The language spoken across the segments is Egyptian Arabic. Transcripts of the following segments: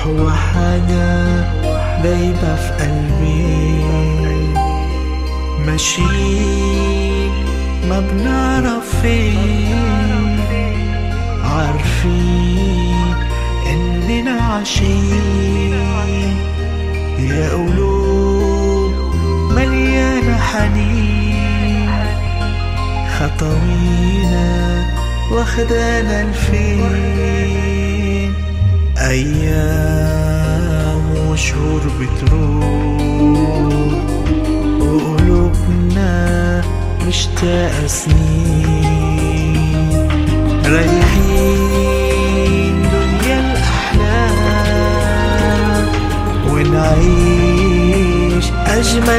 روح وحاجة دايبة في قلبي ماشيين ما بنعرف فين عارفين اننا عايشين يا قلوب مليانة حنين خطوينا واخدانا لفين أيام وشهور بتروح وقلوبنا مشتاقة سنين رايحين دنيا الأحلام ونعيش أجمل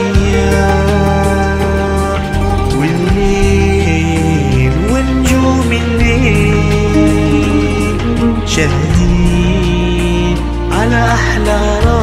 أيام والليل ونجوم الليل شاهدين على أحلى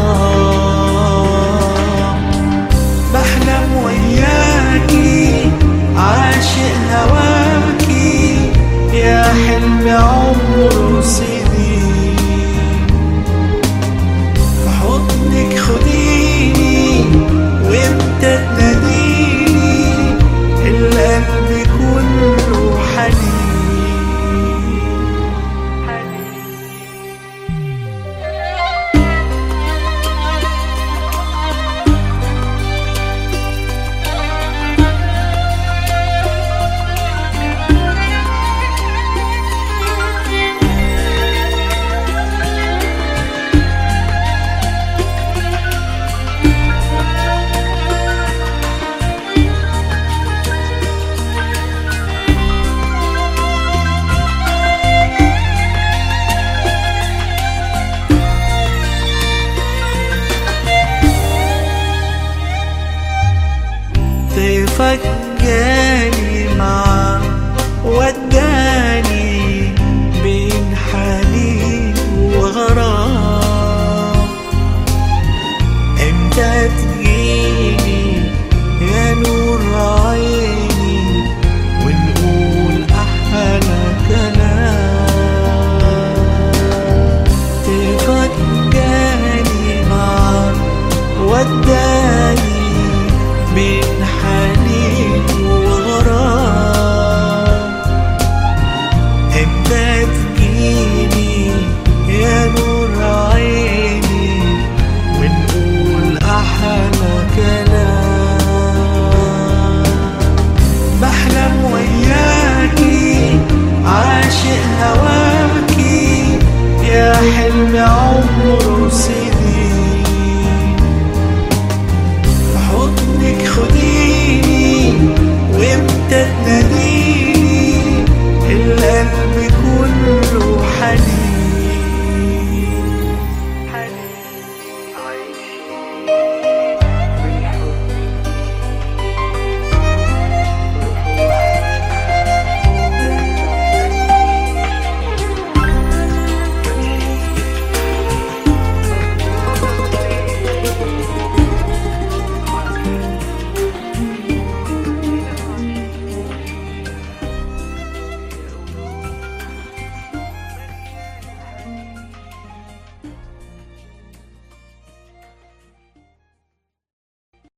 رام بحلم وياكي عاشق هواكي يا حلم عمره سنين في حضنك خديني وانت تناديني القلب كله حنين ضيفك جاني معاه وداني بين حنين وغرام امتى تجيني يا نور